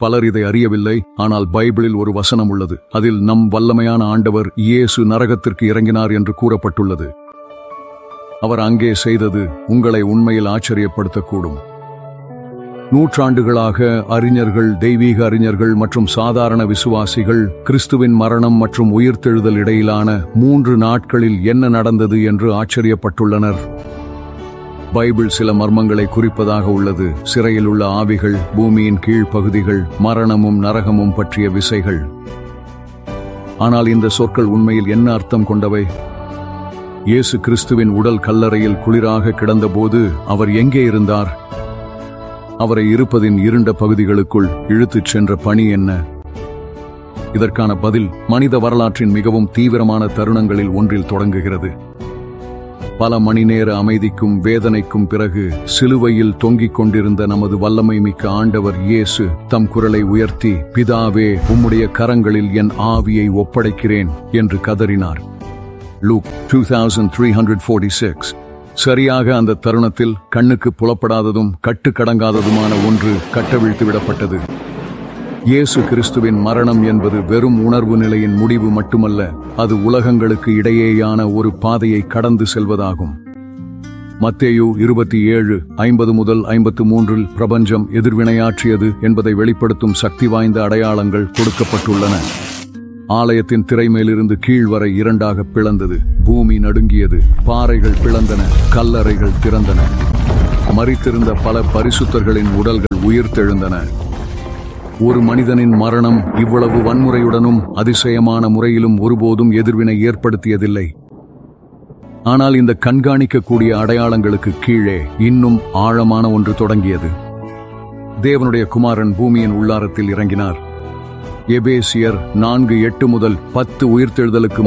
பலர் இதை அறியவில்லை ஆனால் பைபிளில் ஒரு வசனம் உள்ளது அதில் நம் வல்லமையான ஆண்டவர் இயேசு நரகத்திற்கு இறங்கினார் என்று கூறப்பட்டுள்ளது அவர் அங்கே செய்தது உங்களை உண்மையில் ஆச்சரியப்படுத்தக்கூடும் நூற்றாண்டுகளாக அறிஞர்கள் தெய்வீக அறிஞர்கள் மற்றும் சாதாரண விசுவாசிகள் கிறிஸ்துவின் மரணம் மற்றும் உயிர்த்தெழுதல் இடையிலான மூன்று நாட்களில் என்ன நடந்தது என்று ஆச்சரியப்பட்டுள்ளனர் பைபிள் சில மர்மங்களை குறிப்பதாக உள்ளது சிறையில் உள்ள ஆவிகள் பூமியின் கீழ்ப்பகுதிகள் மரணமும் நரகமும் பற்றிய விசைகள் ஆனால் இந்த சொற்கள் உண்மையில் என்ன அர்த்தம் கொண்டவை இயேசு கிறிஸ்துவின் உடல் கல்லறையில் குளிராக கிடந்தபோது அவர் எங்கே இருந்தார் அவரை இருப்பதின் இருண்ட பகுதிகளுக்குள் இழுத்துச் சென்ற பணி என்ன இதற்கான பதில் மனித வரலாற்றின் மிகவும் தீவிரமான தருணங்களில் ஒன்றில் தொடங்குகிறது பல மணி நேர அமைதிக்கும் வேதனைக்கும் பிறகு சிலுவையில் தொங்கிக் கொண்டிருந்த நமது வல்லமை மிக்க ஆண்டவர் இயேசு தம் குரலை உயர்த்தி பிதாவே உம்முடைய கரங்களில் என் ஆவியை ஒப்படைக்கிறேன் என்று கதறினார் Luke two thousand three hundred forty six சரியாக அந்த தருணத்தில் கண்ணுக்கு புலப்படாததும் கட்டுக்கடங்காததுமான ஒன்று கட்டவிழ்த்து விடப்பட்டது இயேசு கிறிஸ்துவின் மரணம் என்பது வெறும் உணர்வு நிலையின் முடிவு மட்டுமல்ல அது உலகங்களுக்கு இடையேயான ஒரு பாதையை கடந்து செல்வதாகும் மத்தேயு இருபத்தி ஏழு ஐம்பது முதல் ஐம்பத்து மூன்றில் பிரபஞ்சம் எதிர்வினையாற்றியது என்பதை வெளிப்படுத்தும் சக்தி வாய்ந்த அடையாளங்கள் கொடுக்கப்பட்டுள்ளன ஆலயத்தின் திரை மேலிருந்து கீழ் வரை இரண்டாக பிளந்தது பூமி நடுங்கியது பாறைகள் பிளந்தன கல்லறைகள் திறந்தன மறித்திருந்த பல பரிசுத்தர்களின் உடல்கள் உயிர்த்தெழுந்தன ஒரு மனிதனின் மரணம் இவ்வளவு வன்முறையுடனும் அதிசயமான முறையிலும் ஒருபோதும் எதிர்வினை ஏற்படுத்தியதில்லை ஆனால் இந்த கண்காணிக்கக்கூடிய அடையாளங்களுக்கு கீழே இன்னும் ஆழமான ஒன்று தொடங்கியது தேவனுடைய குமாரன் பூமியின் உள்ளாரத்தில் இறங்கினார் எபேசியர் நான்கு எட்டு முதல் பத்து உயிர்த்தெழுதலுக்கு